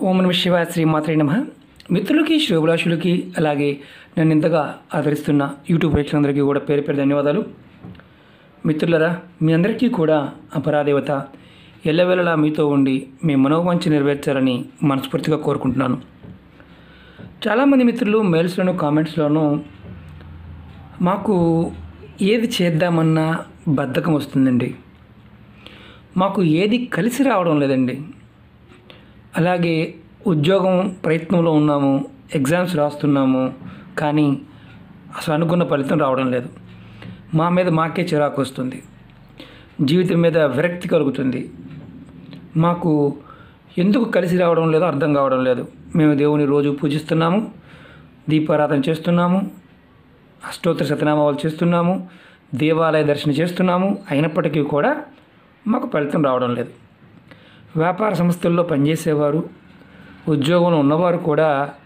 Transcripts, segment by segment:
ఓం నమ శివాయ శ్రీమాత్రే నమ మిత్రులకి శ్రోభిలాషులకి అలాగే నన్ను ఇంతగా ఆదరిస్తున్న యూట్యూబ్ ప్రేక్షకులందరికీ కూడా పేరు పేరు ధన్యవాదాలు మిత్రులరా మీ అందరికీ కూడా అపరాదేవత ఎల్లవేళలా మీతో ఉండి మీ మనోవంచ నెరవేర్చాలని మనస్ఫూర్తిగా కోరుకుంటున్నాను చాలామంది మిత్రులు మెయిల్స్లోను కామెంట్స్లోనూ మాకు ఏది చేద్దామన్నా బద్ధకం వస్తుందండి మాకు ఏది కలిసి రావడం లేదండి అలాగే ఉద్యోగం ప్రయత్నంలో ఉన్నాము ఎగ్జామ్స్ రాస్తున్నాము కానీ అసలు అనుకున్న ఫలితం రావడం లేదు మా మీద మాకే చిరాకు వస్తుంది జీవితం మీద విరక్తి కలుగుతుంది మాకు ఎందుకు కలిసి రావడం లేదో అర్థం కావడం లేదు మేము దేవుని రోజు పూజిస్తున్నాము దీపారాధన చేస్తున్నాము అష్టోత్తర శతనామాలు చేస్తున్నాము దేవాలయ దర్శనం చేస్తున్నాము అయినప్పటికీ కూడా మాకు ఫలితం రావడం లేదు వ్యాపార సంస్థల్లో పనిచేసేవారు ఉద్యోగంలో ఉన్నవారు కూడా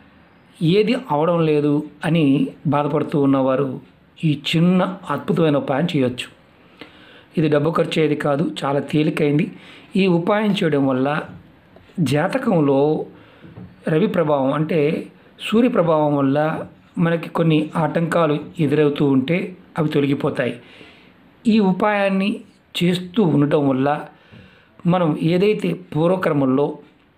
ఏది అవడం లేదు అని బాధపడుతూ ఉన్నవారు ఈ చిన్న అద్భుతమైన ఉపాయం చేయొచ్చు ఇది డబ్బు ఖర్చు అయ్యేది కాదు చాలా తేలికైంది ఈ ఉపాయం చేయడం వల్ల జాతకంలో రవి ప్రభావం అంటే సూర్య ప్రభావం వల్ల మనకి కొన్ని ఆటంకాలు ఎదురవుతూ ఉంటే అవి తొలగిపోతాయి ఈ ఉపాయాన్ని చేస్తూ ఉండటం వల్ల మనం ఏదైతే పూర్వకర్మల్లో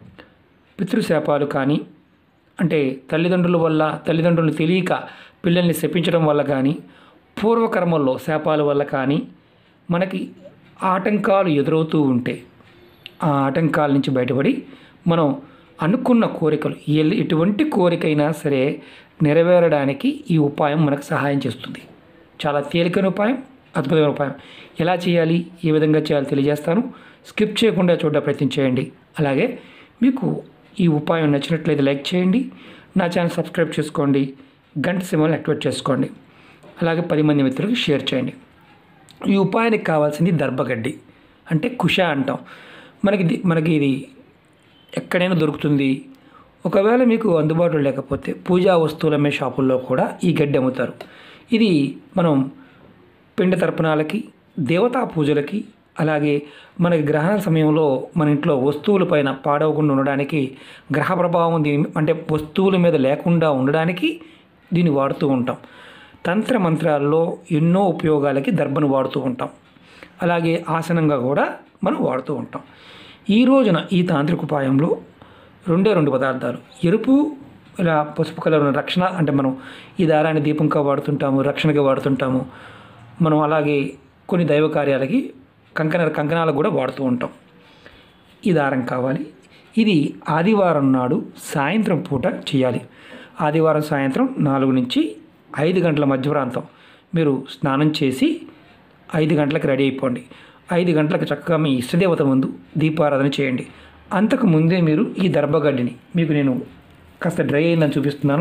పితృశాపాలు కానీ అంటే తల్లిదండ్రుల వల్ల తల్లిదండ్రులు తెలియక పిల్లల్ని శపించడం వల్ల కానీ పూర్వకర్మల్లో శాపాల వల్ల కానీ మనకి ఆటంకాలు ఎదురవుతూ ఉంటే ఆ ఆటంకాల నుంచి బయటపడి మనం అనుకున్న కోరికలు ఎల్- ఎటువంటి కోరికైనా సరే నెరవేరడానికి ఈ ఉపాయం మనకు సహాయం చేస్తుంది చాలా తేలికైన ఉపాయం అద్భుతమైన ఉపాయం ఎలా చేయాలి ఏ విధంగా చేయాలో తెలియజేస్తాను స్కిప్ చేయకుండా చూడ ప్రయత్నం చేయండి అలాగే మీకు ఈ ఉపాయం నచ్చినట్లయితే లైక్ చేయండి నా ఛానల్ సబ్స్క్రైబ్ చేసుకోండి గంట సింబల్ని యాక్టివేట్ చేసుకోండి అలాగే పది మంది మిత్రులకు షేర్ చేయండి ఈ ఉపాయానికి కావాల్సింది దర్భగడ్డి అంటే కుష అంటాం మనకి ఇది- మనకి ఇది ఎక్కడైనా దొరుకుతుంది ఒకవేళ మీకు అందుబాటులో లేకపోతే పూజా వస్తువులు అమ్మే షాపుల్లో కూడా ఈ గడ్డి అమ్ముతారు ఇది మనం పిండ తర్పణాలకి దేవతా పూజలకి అలాగే మనకి గ్రహణ సమయంలో మన ఇంట్లో వస్తువుల పైన పాడవకుండా ఉండడానికి గ్రహ ప్రభావం దీని అంటే వస్తువుల మీద లేకుండా ఉండడానికి దీన్ని వాడుతూ ఉంటాం తంత్ర మంత్రాల్లో ఎన్నో ఉపయోగాలకి దర్భను వాడుతూ ఉంటాం అలాగే ఆసనంగా కూడా మనం వాడుతూ ఉంటాం ఈ రోజున ఈ తాంత్రిక ఉపాయంలో రెండే రెండు పదార్థాలు ఎరుపు ఇలా పసుపు కలర్ ఉన్న రక్షణ అంటే మనం ఈ దారాన్ని దీపంగా వాడుతుంటాము రక్షణగా వాడుతుంటాము మనం అలాగే కొన్ని దైవ కార్యాలకి కంకణ కంకణాలకు కూడా వాడుతూ ఉంటాం ఈ దారం కావాలి ఇది ఆదివారం నాడు సాయంత్రం పూట చేయాలి ఆదివారం సాయంత్రం నాలుగు నుంచి ఐదు గంటల మధ్య ప్రాంతం మీరు స్నానం చేసి ఐదు గంటలకు రెడీ అయిపోండి ఐదు గంటలకు చక్కగా మీ ఇష్టదేవత ముందు దీపారాధన చేయండి అంతకు ముందే మీరు ఈ దర్భగడ్డిని మీకు నేను కాస్త డ్రై అయిందని చూపిస్తున్నాను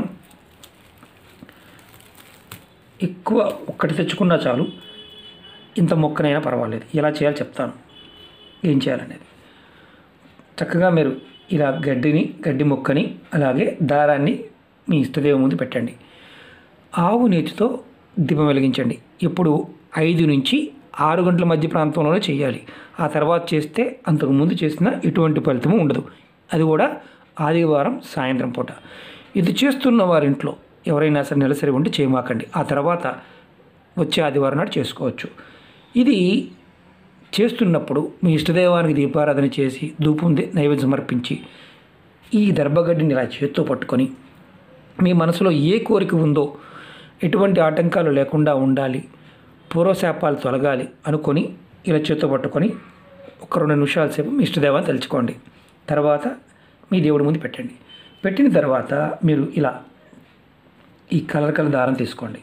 ఎక్కువ ఒక్కటి తెచ్చుకున్నా చాలు ఇంత మొక్కనైనా పర్వాలేదు ఎలా చేయాలో చెప్తాను ఏం చేయాలనేది చక్కగా మీరు ఇలా గడ్డిని గడ్డి మొక్కని అలాగే దారాన్ని మీ ఇష్టదేవం ముందు పెట్టండి ఆవు నేతితో దీపం వెలిగించండి ఇప్పుడు ఐదు నుంచి ఆరు గంటల మధ్య ప్రాంతంలోనే చేయాలి ఆ తర్వాత చేస్తే అంతకు ముందు చేసిన ఎటువంటి ఫలితము ఉండదు అది కూడా ఆదివారం సాయంత్రం పూట ఇది చేస్తున్న వారింట్లో ఎవరైనా సరే నెలసరి ఉంటే చేయమాకండి ఆ తర్వాత వచ్చే ఆదివారం నాడు చేసుకోవచ్చు ఇది చేస్తున్నప్పుడు మీ ఇష్టదైవానికి దీపారాధన చేసి ధూపం దే- నైవేద్యం సమర్పించి ఈ దర్భగడ్డిని ఇలా చేత్తో పట్టుకొని మీ మనసులో ఏ కోరిక ఉందో ఎటువంటి ఆటంకాలు లేకుండా ఉండాలి పూర్వశాపాలు తొలగాలి అనుకొని ఇలా చేత్తో పట్టుకొని ఒక రెండు నిమిషాల సేపు మీ ఇష్టదేవాన్ని తలుచుకోండి తర్వాత మీ దేవుడి ముందు పెట్టండి పెట్టిన తర్వాత మీరు ఇలా ఈ కలర్ కలర్ దారం తీసుకోండి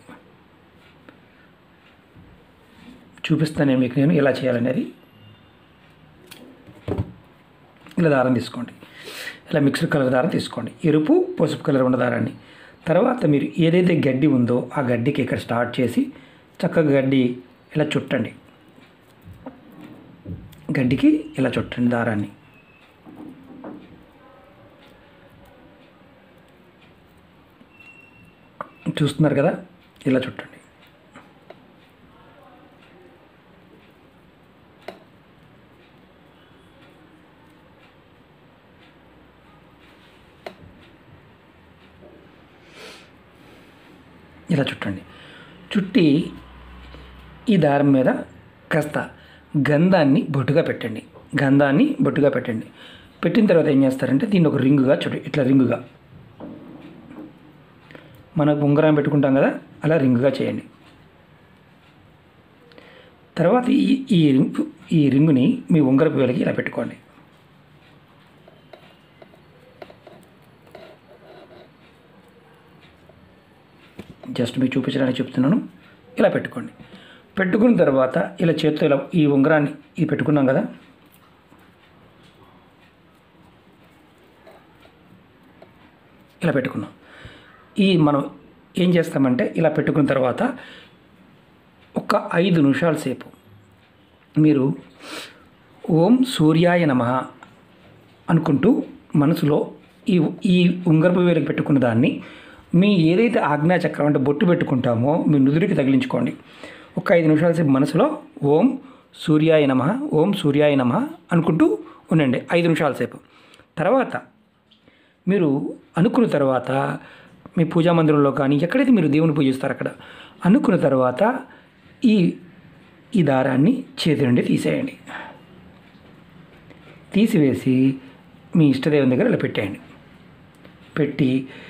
చూపిస్తాను నేను మీకు నేను ఎలా చేయాలనేది ఇలా దారం తీసుకోండి ఇలా మిక్స్డ్ కలర్ దారం తీసుకోండి ఎరుపు పసుపు కలర్ ఉన్న దారాన్ని తర్వాత మీరు ఏదైతే గడ్డి ఉందో ఆ గడ్డికి ఇక్కడ స్టార్ట్ చేసి చక్కగా గడ్డి ఇలా చుట్టండి గడ్డికి ఇలా చుట్టండి దారాన్ని చూస్తున్నారు కదా ఇలా చుట్టండి ఇలా చుట్టండి చుట్టి ఈ దారం మీద కాస్త గంధాన్ని బొట్టుగా పెట్టండి గంధాన్ని బొట్టుగా పెట్టండి పెట్టిన తర్వాత ఏం చేస్తారంటే దీన్ని ఒక రింగుగా చుట్టు ఇట్లా రింగుగా మనకు ఉంగరం పెట్టుకుంటాం కదా అలా రింగుగా చేయండి తర్వాత ఈ ఈ రింగు ఈ రింగుని మీ ఉంగరపు వేలకి ఇలా పెట్టుకోండి జస్ట్ మీకు చూపించడానికి చెప్తున్నాను ఇలా పెట్టుకోండి పెట్టుకున్న తర్వాత ఇలా చేత్తో ఇలా ఈ ఉంగరాన్ని ఇది పెట్టుకున్నాం కదా ఇలా పెట్టుకున్నాం ఈ మనం ఏం చేస్తామంటే ఇలా పెట్టుకున్న తర్వాత ఒక ఐదు నిమిషాల సేపు మీరు ఓం సూర్యాయ నమ అనుకుంటూ మనసులో ఈ ఈ ఉంగరపు వేలకు పెట్టుకున్న దాన్ని మీ ఏదైతే ఆజ్ఞాచక్రం అంటే బొట్టు పెట్టుకుంటామో మీ నుదురికి తగిలించుకోండి ఒక ఐదు నిమిషాల సేపు మనసులో ఓం సూర్యాయ నమ ఓం సూర్యాయ నమ అనుకుంటూ ఉండండి ఐదు నిమిషాల సేపు తర్వాత మీరు అనుకున్న తర్వాత మీ పూజా మందిరంలో కానీ ఎక్కడైతే మీరు దేవుని పూజిస్తారో అక్కడ అనుకున్న తర్వాత ఈ ఈ దారాన్ని చేతి నుండి తీసేయండి తీసివేసి మీ ఇష్టదేవుని దగ్గర ఇలా పెట్టేయండి పెట్టి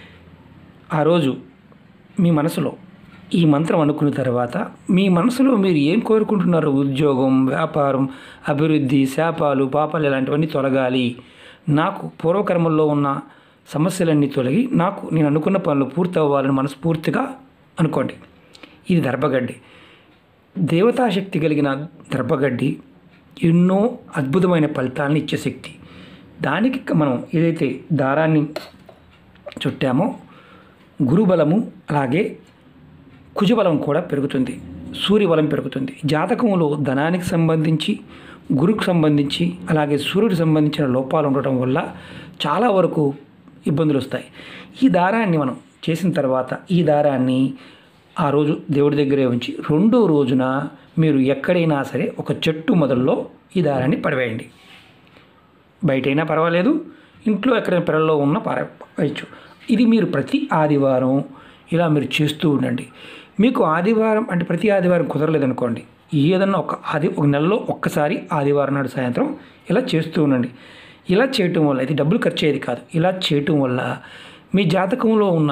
ఆ రోజు మీ మనసులో ఈ మంత్రం అనుకున్న తర్వాత మీ మనసులో మీరు ఏం కోరుకుంటున్నారో ఉద్యోగం వ్యాపారం అభివృద్ధి శాపాలు పాపాలు ఇలాంటివన్నీ తొలగాలి నాకు పూర్వకర్మల్లో ఉన్న సమస్యలన్నీ తొలగి నాకు నేను అనుకున్న పనులు పూర్తి అవ్వాలని మనస్ఫూర్తిగా అనుకోండి ఇది దర్భగడ్డి దేవతాశక్తి కలిగిన దర్భగడ్డి ఎన్నో అద్భుతమైన ఫలితాలను ఇచ్చే శక్తి దానికి మనం ఏదైతే దారాన్ని చుట్టామో గురుబలము అలాగే కుజబలం కూడా పెరుగుతుంది సూర్యబలం పెరుగుతుంది జాతకంలో ధనానికి సంబంధించి గురుకు సంబంధించి అలాగే సూర్యుడికి సంబంధించిన లోపాలు ఉండటం వల్ల చాలా వరకు ఇబ్బందులు వస్తాయి ఈ దారాన్ని మనం చేసిన తర్వాత ఈ దారాన్ని ఆ రోజు దేవుడి దగ్గరే ఉంచి రెండో రోజున మీరు ఎక్కడైనా సరే ఒక చెట్టు మొదల్లో ఈ దారాన్ని పడవేయండి బయటైనా పర్వాలేదు ఇంట్లో ఎక్కడైనా పిల్లల్లో ఉన్న పారవేయచ్చు ఇది మీరు ప్రతి ఆదివారం ఇలా మీరు చేస్తూ ఉండండి మీకు ఆదివారం అంటే ప్రతి ఆదివారం కుదరలేదనుకోండి ఏదన్నా ఒక ఆది ఒక నెలలో ఒక్కసారి ఆదివారం నాడు సాయంత్రం ఇలా చేస్తూ ఉండండి ఇలా చేయటం వల్ల ఇది డబ్బులు ఖర్చు అయ్యేది కాదు ఇలా చేయటం వల్ల మీ జాతకంలో ఉన్న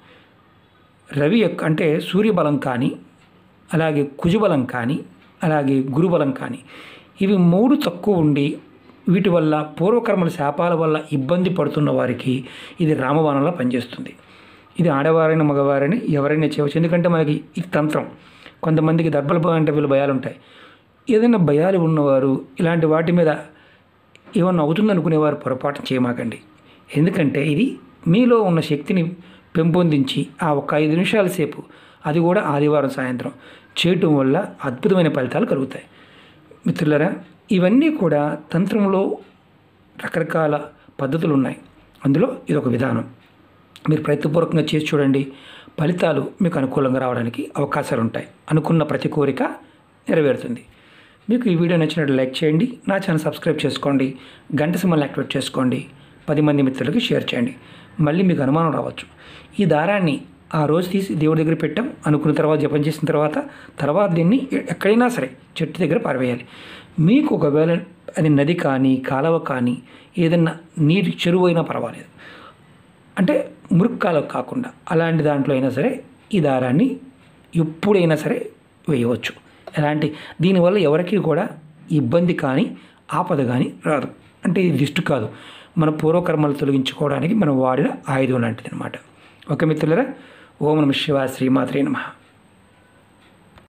రవి యొక్క అంటే సూర్యబలం కానీ అలాగే కుజబలం కానీ అలాగే గురుబలం కానీ ఇవి మూడు తక్కువ ఉండి వీటి వల్ల పూర్వకర్మల శాపాల వల్ల ఇబ్బంది పడుతున్న వారికి ఇది రామబాణంలో పనిచేస్తుంది ఇది ఆడవారైన మగవారైనా ఎవరైనా చేయవచ్చు ఎందుకంటే మనకి ఇది తంత్రం కొంతమందికి దర్భల భయం అంటే వీళ్ళు భయాలు ఉంటాయి ఏదైనా భయాలు ఉన్నవారు ఇలాంటి వాటి మీద ఏమన్నా అవుతుందనుకునేవారు పొరపాటు చేయమాకండి ఎందుకంటే ఇది మీలో ఉన్న శక్తిని పెంపొందించి ఆ ఒక ఐదు నిమిషాల సేపు అది కూడా ఆదివారం సాయంత్రం చేయటం వల్ల అద్భుతమైన ఫలితాలు కలుగుతాయి మిత్రులరా ఇవన్నీ కూడా తంత్రంలో రకరకాల పద్ధతులు ఉన్నాయి అందులో ఇది ఒక విధానం మీరు ప్రయత్నపూర్వకంగా చేసి చూడండి ఫలితాలు మీకు అనుకూలంగా రావడానికి అవకాశాలు ఉంటాయి అనుకున్న ప్రతి కోరిక నెరవేరుతుంది మీకు ఈ వీడియో నచ్చినట్టు లైక్ చేయండి నా ఛానల్ సబ్స్క్రైబ్ చేసుకోండి గంట సింబల్ యాక్టివేట్ చేసుకోండి పది మంది మిత్రులకి షేర్ చేయండి మళ్ళీ మీకు అనుమానం రావచ్చు ఈ దారాన్ని ఆ రోజు తీసి దేవుడి దగ్గర పెట్టాం అనుకున్న తర్వాత జపం చేసిన తర్వాత తర్వాత దీన్ని ఎక్కడైనా సరే చెట్టు దగ్గర పారవేయాలి మీకు ఒకవేళ అది నది కానీ కాలువ కానీ ఏదన్నా నీటి చెరువు అయినా పర్వాలేదు అంటే మురుక్కాలకు కాకుండా అలాంటి దాంట్లో అయినా సరే ఈ దారాన్ని ఎప్పుడైనా సరే వేయవచ్చు ఎలాంటి దీనివల్ల ఎవరికి కూడా ఇబ్బంది కానీ ఆపద కానీ రాదు అంటే ఇది దిష్టి కాదు మన పూర్వకర్మలు తొలగించుకోవడానికి మనం వాడిన ఆయుధం లాంటిది అనమాట ఓకే మిత్రులరా ఓం నమ శివ శ్రీమాత్రే నమః